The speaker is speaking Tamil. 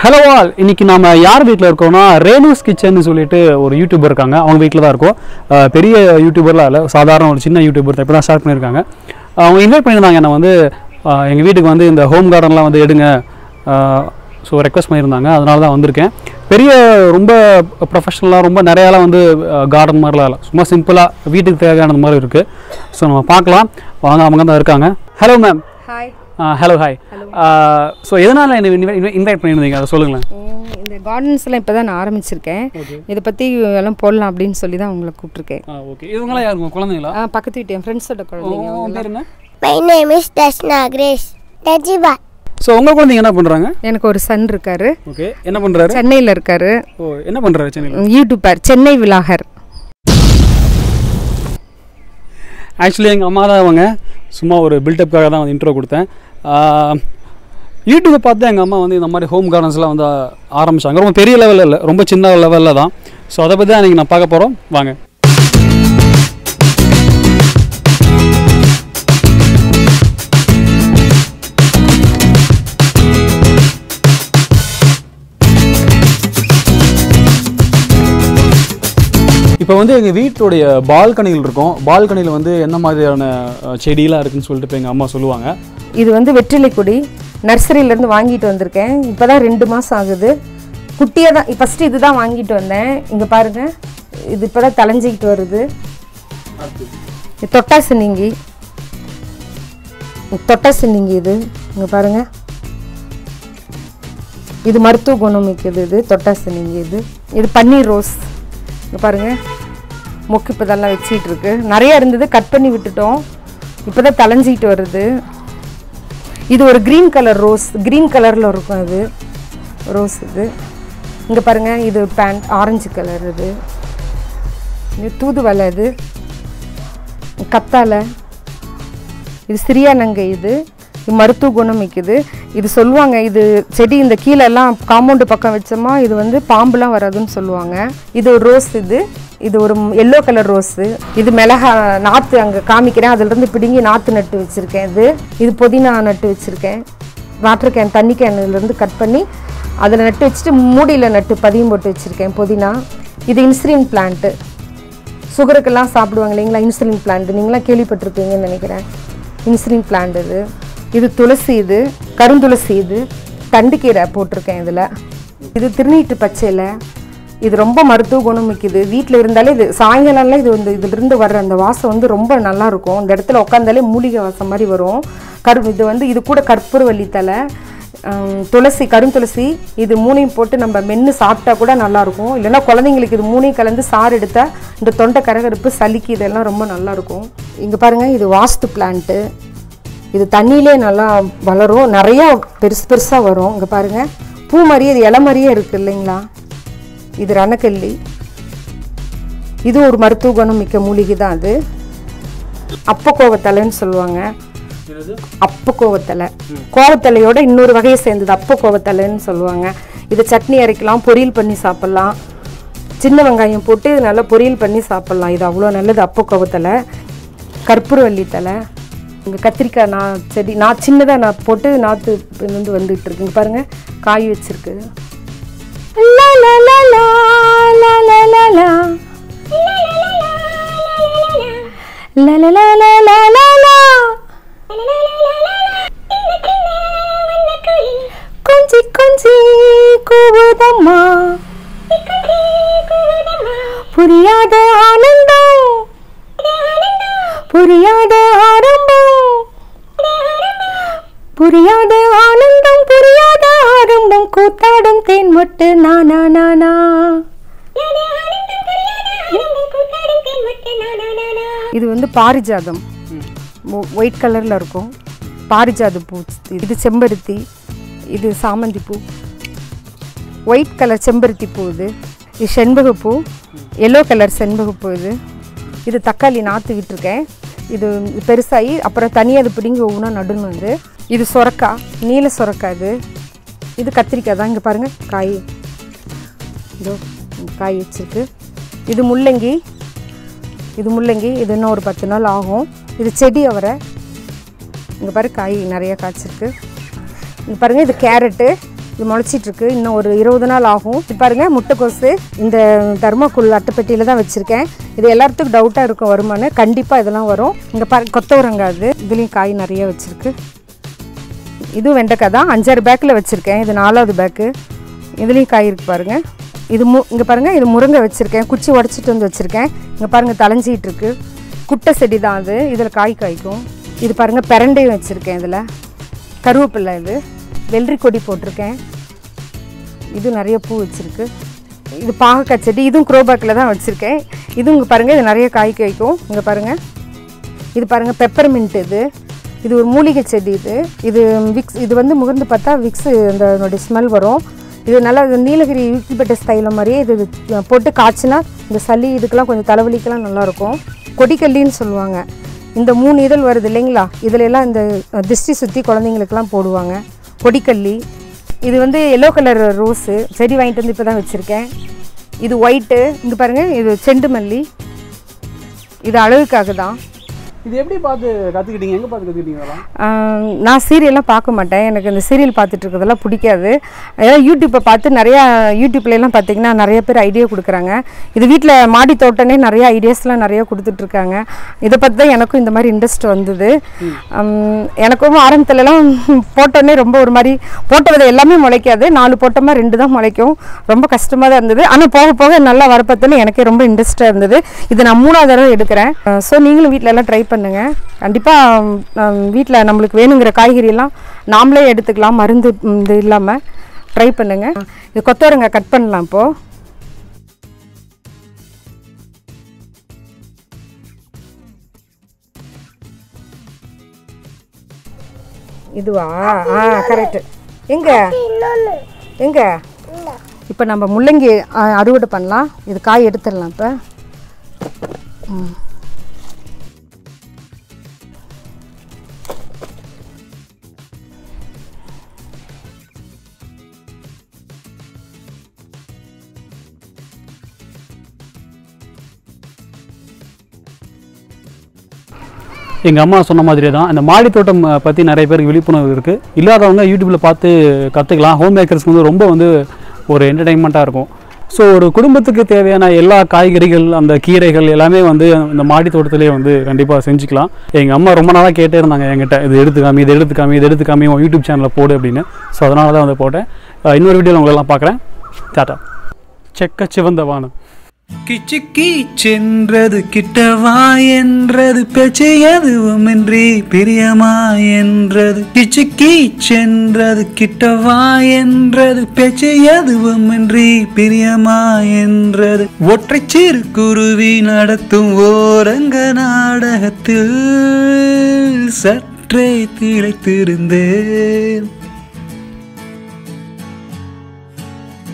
ஹலோ ஆல் இன்னைக்கு நாம யார் வீட்டில் இருக்கோம்னா ரேணுஸ் கிச்சன் சொல்லிட்டு ஒரு யூடியூபர் இருக்காங்க அவங்க வீட்டில் தான் இருக்கோம் அஹ் பெரிய யூடியூபர்லாம் இல்லை சாதாரண ஒரு சின்ன யூடியூபர் இப்போ தான் ஸ்டார்ட் பண்ணியிருக்காங்க அவங்க இன்வைட் பண்ணியிருந்தாங்க என்னை வந்து எங்கள் வீட்டுக்கு வந்து இந்த ஹோம் கார்டன்லாம் வந்து எடுங்க ஸோ ரெக்வஸ்ட் பண்ணியிருந்தாங்க அதனால தான் வந்திருக்கேன் பெரிய ரொம்ப ப்ரொஃபஷனலாக ரொம்ப நிறையாலாம் வந்து கார்டன் மாதிரிலாம் இல்லை சும்மா சிம்பிளாக வீட்டுக்கு தேவையானது மாதிரி இருக்குது ஸோ நம்ம பார்க்கலாம் வாங்க அவங்க தான் இருக்காங்க hello ma'am hi hello hi so எதனால் என்ன இன்வைட் பண்ணியிருந்தீங்க அதை சொல்லுங்களேன் இந்த கார்டன்ஸ்லாம் இப்போ தான் நான் ஆரம்பிச்சிருக்கேன் ஓகே இதை பற்றி எல்லாம் போடலாம் அப்படின்னு சொல்லி தான் உங்களை கூப்பிட்ருக்கேன் ஆ ஓகே இவங்களாம் யாருங்க குழந்தைங்களா ஆ பக்கத்து வீட்டு என் ஃப்ரெண்ட்ஸோட குழந்தைங்க உங்க அவங்கெல்லாம். பேர் என்ன My name is Dashna Grace. Dajiba. So உங்கள் குழந்தைங்க என்ன பண்ணுறாங்க எனக்கு ஒரு சன் இருக்காரு ஓகே என்ன பண்ணுறாரு சென்னையில் இருக்காரு ஓ என்ன பண்ணுறாரு சென்னையில் யூடியூபர் சென்னை விலாகர் ஆக்சுவலி எங்கள் அம்மா தான் அவங்க சும்மா ஒரு பில்டப்புக்காக தான் வந்து இன்ட்ரோ கொடுத்தேன் யூடியூப்பை பார்த்து எங்கள் அம்மா வந்து இந்த மாதிரி ஹோம் கார்டன்ஸ்லாம் வந்து ஆரம்பிச்சாங்க ரொம்ப பெரிய லெவலில் இல்லை ரொம்ப சின்ன லெவலில் தான் ஸோ அதை பற்றி தான் இன்றைக்கி நான் பார்க்க போகிறோம் வாங்க இப்போ வந்து எங்கள் வீட்டுடைய பால்கனியில் இருக்கும் பால்கனியில் வந்து என்ன மாதிரியான அஹ், செடியெலாம் இருக்குன்னு சொல்லிட்டு இப்போ எங்கள் அம்மா சொல்லுவாங்க இது வந்து வெற்றிலை கொடி நர்சரியிலேருந்து வாங்கிட்டு வந்திருக்கேன் இப்போ தான் ரெண்டு மாதம் ஆகுது குட்டியாக தான் ஃபஸ்ட்டு இது தான் வாங்கிட்டு வந்தேன் இங்கே பாருங்கள் இது இப்போ தான் தலைஞ்சிக்கிட்டு வருது இது தொட்டாசு நீங்கி தொட்டாசு நீங்கி இது இங்கே பாருங்கள் இது மருத்துவ குணம் மிக்கது இது தொட்டாசு நீங்கி இது இது பன்னீர் ரோஸ் இங்கே பாருங்கள் மொக்கு இப்போ இதெல்லாம் வச்சிட்டு இருக்கு நிறைய இருந்தது கட் பண்ணி விட்டுட்டோம் இப்போ தான் தலைஞ்சிக்கிட்டு வருது இது ஒரு க்ரீன் கலர் ரோஸ் க்ரீன் கலரில் இருக்கும் இது ரோஸ் இது இங்கே பாருங்கள் இது பேண்ட் ஆரஞ்சு கலர் இது இது தூதுவளை இது கத்தாழை இது சிறியானங்கை இது இது மருத்துவ குணம் மிக்குது இது சொல்லுவாங்க இது செடி இந்த கீழே எல்லாம் காம்பவுண்டு பக்கம் வச்சோமா இது வந்து பாம்புலாம் வராதுன்னு சொல்லுவாங்க இது ஒரு ரோஸ் இது இது ஒரு எல்லோ கலர் ரோஸு இது மிளகா நாற்று அங்கே காமிக்கிறேன் அதுலேருந்து பிடுங்கி நாற்று நட்டு வச்சுருக்கேன் இது இது புதினா நட்டு வச்சுருக்கேன் வாட்டர் கேன் தண்ணி கேன்லேருந்து கட் பண்ணி அதில் நட்டு வச்சுட்டு மூடியில் நட்டு பதியம் போட்டு வச்சுருக்கேன் புதினா இது இன்சுலின் பிளான்ட்டு சுகருக்கெல்லாம் சாப்பிடுவாங்க இல்லைங்களா இன்சுலின் பிளான்ட் நீங்களாம் கேள்விப்பட்டிருப்பீங்கன்னு நினைக்கிறேன் இன்சுலின் பிளான்ட் இது இது துளசி இது கருந்துளசி இது தண்டுக்கீரை போட்டிருக்கேன் இதில் இது திருநீட்டு பச்சையில் இது ரொம்ப மருத்துவ குணம் மிக்குது வீட்டில் இருந்தாலே இது சாயங்காலம்லாம் இது வந்து இதிலிருந்து வர்ற அந்த வாசம் வந்து ரொம்ப நல்லா இருக்கும் இந்த இடத்துல உட்காந்தாலே மூலிகை வாசம் மாதிரி வரும் கரு இது வந்து இது கூட கற்பூரவள்ளி தலை ஹம், துளசி கருந்துளசி இது மூணையும் போட்டு நம்ம மென்று சாப்பிட்டா கூட நல்லாயிருக்கும் இல்லைன்னா குழந்தைங்களுக்கு இது மூணையும் கலந்து சாறு எடுத்தால் இந்த தொண்டை கரகரப்பு சளிக்கு இதெல்லாம் ரொம்ப நல்லாயிருக்கும் இங்கே பாருங்கள் இது வாஸ்து பிளான்ட்டு இது தண்ணியிலே நல்லா வளரும் நிறையா பெருசு பெருசாக வரும் இங்கே பாருங்கள் பூ மாதிரியே இது இலை மாதிரியே இருக்குது இல்லைங்களா இது ரணக்கல்லி இது ஒரு மருத்துவ குணம் மிக்க மூலிகை தான் அது அப்பக்கோவத்தலைன்னு சொல்லுவாங்க அப்ப கோவத்தலை கோவத்தலையோட இன்னொரு வகையை சேர்ந்தது அப்ப கோவத்தலைன்னு சொல்லுவாங்க இதை சட்னி அரைக்கலாம் பொரியல் பண்ணி சாப்பிட்லாம் சின்ன வெங்காயம் போட்டு நல்லா பொரியல் பண்ணி சாப்பிட்லாம் இது அவ்வளோ நல்லது அப்ப கோவத்தலை கற்பூரவள்ளி தலை இங்கே கத்திரிக்காய் நான் செடி நான் சின்னதாக நான் போட்டு நாற்று வந்து வந்துட்டு இருக்கு இங்க பாருங்க காய் வச்சிருக்கு லா, லா, லா, லா, லா, லா, லா, லா. லா, லா, லா, லா, லா, லா, லா. கொஞ்சி கொஞ்சி கூவுதம்மா புரியாத ஆனந்தம் புரியாத ஆரம்பம் புரியாத ஆனந்தம் புரியாத ஆரம்பம் கூத்தாடும் தேன் மொட்டு நானா நானா இது வந்து பாரிஜாதம் ஒயிட் கலரில் இருக்கும் பாரிஜாத பூ இது செம்பருத்தி இது சாமந்தி பூ ஒயிட் கலர் செம்பருத்தி பூ இது இது செண்பகப்பூ எல்லோ கலர் செண்பகப்பூ இது இது தக்காளி நாற்று விட்டுருக்கேன் இது பெருசாகி அப்புறம் தனியாக அது பிடிங்கி ஒவ்வொன்றா நடணும் வந்து இது சொரக்காய் நீல சொரக்காய் இது இது கத்திரிக்காய் தான் இங்கே பாருங்கள் காய் இதோ இங்க காய் வச்சிருக்கு இது முள்ளங்கி இது முள்ளங்கி இது இன்னும் ஒரு பத்து நாள் ஆகும் இது செடி அவரை இங்கே பாரு காய் நிறைய காய்ச்சிருக்கு இங்கே பாருங்கள் இது கேரட்டு இது முளைச்சிட்டு இருக்கு இன்னும் ஒரு இருபது நாள் ஆகும் இது பாருங்க முட்டைக்கோசு இந்த தர்மக்குள் அட்டைப்பெட்டியில தான் வச்சிருக்கேன் இது எல்லாத்துக்கும் டவுட்டாக இருக்கும் வருமானு கண்டிப்பாக இதெல்லாம் வரும் இங்கே பாரு கொத்தவரங்காய் அது இதுலேயும் காய் நிறைய வச்சிருக்கு இதுவும் வெண்டைக்காய் தான் அஞ்சாறு பேக்கில் வச்சுருக்கேன் இது நாலாவது பேக்கு இதுலேயும் காய் இருக்கு பாருங்க இது மு இங்கே பாருங்கள் இது முருங்கை வச்சுருக்கேன் குச்சி உடச்சிட்டு வந்து வச்சுருக்கேன் இங்கே பாருங்கள் தலைஞ்சிட்டு இருக்கு குட்டை செடி தான் அது இதில் காய் காய்க்கும் இது பாருங்கள் பிரண்டையும் வச்சுருக்கேன் இதில் கருவேப்பில்லை இது வெள்ளரி கொடி போட்டிருக்கேன் இது நிறைய பூ வச்சுருக்கு இது பாகக்காய் செடி இதுவும் க்ரோபேக்கில் தான் வச்சுருக்கேன் இதுவும் இங்கே பாருங்கள் இது நிறைய காய் காய்க்கும் இங்கே பாருங்கள் இது பாருங்கள் பெப்பர்மின்ட் இது இது ஒரு மூலிகை செடி இது இது விக்ஸ் இது வந்து முகர்ந்து பார்த்தா விக்ஸ் அந்த அதனுடைய ஸ்மெல் வரும் இது நல்லா இது நீலகிரி யூக்கிபெட்டஸ் தைலம் மாதிரியே இது இது போட்டு காய்ச்சினா இந்த சளி இதுக்கெல்லாம் கொஞ்சம் தலைவலிக்கெல்லாம் நல்லாயிருக்கும் கொடிக்கல்லின்னு சொல்லுவாங்க இந்த மூணு இதழ் வருது இல்லைங்களா இதுல எல்லாம் இந்த அஹ், திஷ்டி சுற்றி குழந்தைங்களுக்கெல்லாம் போடுவாங்க கொடிக்கல்லி இது வந்து எல்லோ கலர் ரோஸு செடி வாங்கிட்டு வந்து இப்போ தான் வச்சுருக்கேன் இது ஒயிட்டு இங்கே பாருங்கள் இது செண்டு மல்லி இது அழகுக்காக தான் இது எப்படி பார்த்து கற்றுக்கிட்டீங்க எங்கே பார்த்து கற்றுக்கிட்டீங்க அதெல்லாம் ஆஹ் நான் சீரியல்லாம் பார்க்க மாட்டேன் எனக்கு இந்த சீரியல் பார்த்துட்டு இருக்கிறதெல்லாம் பிடிக்காது ஏதாவது யூடியூப்பை பார்த்து நிறையா யூடியூப்ல எல்லாம் பார்த்தீங்கன்னா நிறைய பேர் ஐடியா கொடுக்குறாங்க இது வீட்டில் மாடி தோட்டனே நிறைய ஐடியாஸ்லாம் நிறைய கொடுத்துட்ருக்காங்க இதை பற்றி தான் எனக்கும் இந்த மாதிரி இன்ட்ரெஸ்ட் வந்தது ஆம், எனக்கும் ஆரம்பத்துலலாம் போட்டோன்னே ரொம்ப ஒரு மாதிரி போட்ட விதை எல்லாமே முளைக்காது நாலு போட்டோமா ரெண்டு தான் முளைக்கும் ரொம்ப கஷ்டமாக தான் இருந்தது ஆனால் போக போக நல்லா வரப்பத்துன்னு எனக்கே ரொம்ப இன்ட்ரெஸ்ட்டாக இருந்தது இது நான் மூணாவது தடவை எடுக்கிறேன் ஸோ நீங்களும் வீட்டில் எல்லாம் ட்ரை பண்ணுங்கள் கண்டிப்பாக வீட்டில் நம்மளுக்கு வேணுங்கிற காய்கறி எல்லாம் நாமளே எடுத்துக்கலாம் மருந்து ம், இது இல்லாமல் ட்ரை பண்ணுங்கள் இது கொத்தவரங்காய் கட் பண்ணலாம் இப்போது இதுவா ஆ கரெக்டு எங்க எங்க இப்போ நம்ம முள்ளங்கி ஆ, அறுவடை பண்ணலாம் இது காய் எடுத்துடலாம் இப்போ எங்கள் அம்மா சொன்ன மாதிரியே தான் இந்த மாடி தோட்டம் அஹ், பற்றி நிறைய பேருக்கு விழிப்புணர்வு இருக்குது இல்லாதவங்க யூடியூப்பில் பார்த்து கற்றுக்கலாம் ஹோம் மேக்கர்ஸ்க்கு வந்து ரொம்ப வந்து ஒரு என்டர்டைன்மெண்ட்டாக இருக்கும் ஸோ ஒரு குடும்பத்துக்கு தேவையான எல்லா காய்கறிகள் அந்த கீரைகள் எல்லாமே வந்து இந்த மாடி தோட்டத்திலே வந்து கண்டிப்பாக செஞ்சுக்கலாம் எங்கள் அம்மா ரொம்ப நாளாக கேட்டே இருந்தாங்க என்கிட்ட இது எடுத்துக்காமி இது எடுத்துக்காமி இது எடுத்துக்காமி உன் யூடியூப் சேனலில் போடு அப்படின்னு ஸோ அதனால தான் வந்து போட்டேன் அஹ், இன்னொரு வீடியோவில் உங்களெல்லாம் பார்க்குறேன் டாட்டா செக்க சிவந்த வானம் கிச்சுக்கி சென்றது கிட்டவா என்றது பேச்சு எதுவுமின்றி பிரியமா என்றது கிச்சுக்கி சென்றது கிட்டவா என்றது பேச்சு எதுவுமின்றி பிரியமா என்றது ஒற்றை சிறு குருவி நடத்தும் ஓரங்க நாடகத்தில் சற்றே திளைத்திருந்தேன்